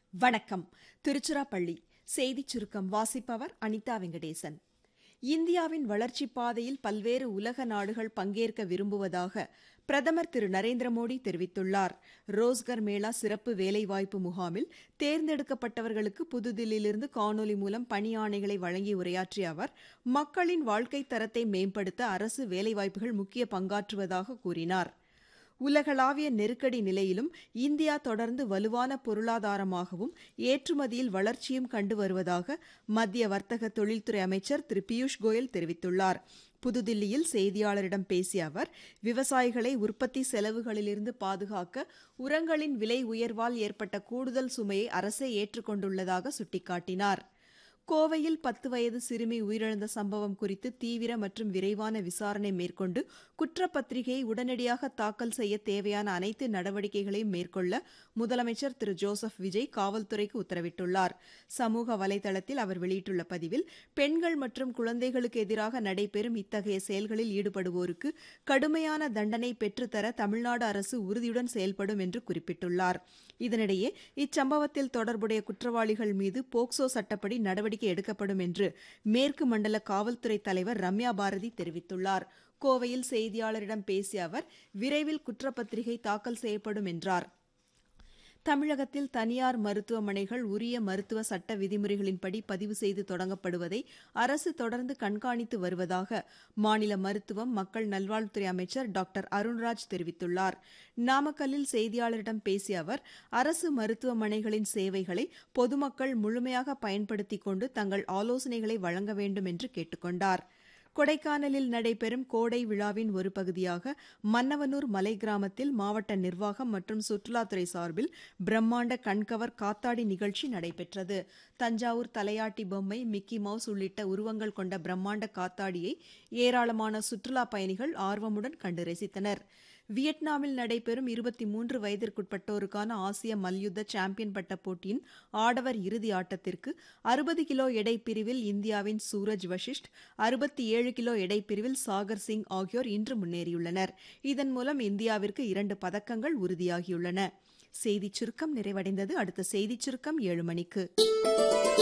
வணக்கம் திருச்சிராப்பள்ளி செய்திச் சுருக்கம் வாசிப்பவர் அனிதா வெங்கடேசன் இந்தியாவின் வளர்ச்சிப் பாதையில் பல்வேறு உலக நாடுகள் பங்கேற்க விரும்புவதாக பிரதமர் திரு நரேந்திர மோடி தெரிவித்துள்ளார் ரோஸ்கர் மேளா சிறப்பு வேலைவாய்ப்பு முகாமில் தேர்ந்தெடுக்கப்பட்டவர்களுக்கு புதுதில்லியிலிருந்து காணொலி மூலம் பணி ஆணைகளை வழங்கி உரையாற்றிய அவர் மக்களின் வாழ்க்கைத் தரத்தை மேம்படுத்த அரசு வேலைவாய்ப்புகள் முக்கிய பங்காற்றுவதாக கூறினார் உலகளாவிய நெருக்கடி நிலையிலும் இந்தியா தொடர்ந்து வலுவான பொருளாதாரமாகவும் ஏற்றுமதியில் வளர்ச்சியும் கண்டு வருவதாக மத்திய வர்த்தக தொழில்துறை அமைச்சர் திரு பியூஷ் கோயல் தெரிவித்துள்ளார் புதுதில்லியில் செய்தியாளரிடம் பேசிய அவர் விவசாயிகளை உற்பத்தி செலவுகளிலிருந்து பாதுகாக்க உரங்களின் விலை உயர்வால் ஏற்பட்ட கூடுதல் சுமையை அரசே ஏற்றுக்கொண்டுள்ளதாக சுட்டிக்காட்டினார் கோவையில் பத்து வயது சிறுமி உயிரிழந்த சம்பவம் குறித்து தீவிர மற்றும் விரைவான விசாரணை மேற்கொண்டு குற்றப்பத்திரிகையை உடனடியாக தாக்கல் செய்ய தேவையான அனைத்து நடவடிக்கைகளையும் மேற்கொள்ள முதலமைச்சர் திரு ஜோசப் விஜய் காவல்துறைக்கு உத்தரவிட்டுள்ளார் சமூக வலைதளத்தில் அவர் வெளியிட்டுள்ள பதிவில் பெண்கள் மற்றும் குழந்தைகளுக்கு எதிராக நடைபெறும் இத்தகைய செயல்களில் ஈடுபடுவோருக்கு கடுமையான தண்டனை பெற்றுத்தர தமிழ்நாடு அரசு உறுதியுடன் செயல்படும் என்று குறிப்பிட்டுள்ளார் இதனிடையே இச்சம்பவத்தில் தொடர்புடைய குற்றவாளிகள் மீது போக்சோ சட்டப்படி நடவடிக்கை எடுக்கப்படும் என்று மேற்கு மண்டல காவல்துறை தலைவர் ரம்யா பாரதி தெரிவித்துள்ளார் கோவையில் செய்தியாளரிடம் பேசிய அவர் விரைவில் குற்றப்பத்திரிகை தாக்கல் செய்யப்படும் என்றார் தமிழகத்தில் தனியார் மருத்துவமனைகள் உரிய மருத்துவ சட்ட விதிமுறைகளின்படி பதிவு செய்து தொடங்கப்படுவதை அரசு தொடர்ந்து கண்காணித்து வருவதாக மாநில மருத்துவம் மக்கள் நல்வாழ்வுத்துறை அமைச்சர் டாக்டர் அருண்ராஜ் தெரிவித்துள்ளார் நாமக்கல்லில் செய்தியாளரிடம் பேசிய அவர் அரசு மருத்துவமனைகளின் சேவைகளை பொதுமக்கள் முழுமையாக பயன்படுத்திக் கொண்டு தங்கள் ஆலோசனைகளை வழங்க வேண்டும் என்று கேட்டுக் கொண்டாா் கொடைக்கானலில் நடைபெறும் கோடை விழாவின் ஒரு பகுதியாக மன்னவனூர் மலை கிராமத்தில் மாவட்ட நிர்வாகம் மற்றும் சுற்றுலாத்துறை சார்பில் பிரம்மாண்ட கண்கவர் காத்தாடி நிகழ்ச்சி நடைபெற்றது தஞ்சாவூர் தலையாட்டி பொம்மை மிக்கி மவுஸ் உள்ளிட்ட உருவங்கள் கொண்ட பிரம்மாண்ட காத்தாடியை ஏராளமான சுற்றுலா பயணிகள் ஆர்வமுடன் கண்டு ரசித்தனர் வியட்நாமில் நடைபெறும் இருபத்தி மூன்று வயதிற்குட்பட்டோருக்கான ஆசிய மல்யுத்த சாம்பியன் பட்ட போட்டியின் ஆடவர் இறுதி ஆட்டத்திற்கு அறுபது கிலோ எடை பிரிவில் இந்தியாவின் சூரஜ் வஷிஷ்ட் அறுபத்தி ஏழு கிலோ எடை பிரிவில் சாகர் சிங் ஆகியோர் இன்று முன்னேறியுள்ளனர் இதன் மூலம் இந்தியாவிற்கு இரண்டு பதக்கங்கள் உறுதியாகியுள்ளன செய்திச் சுருக்கம் நிறைவடைந்தது அடுத்த செய்திச் சுருக்கம் ஏழு மணிக்கு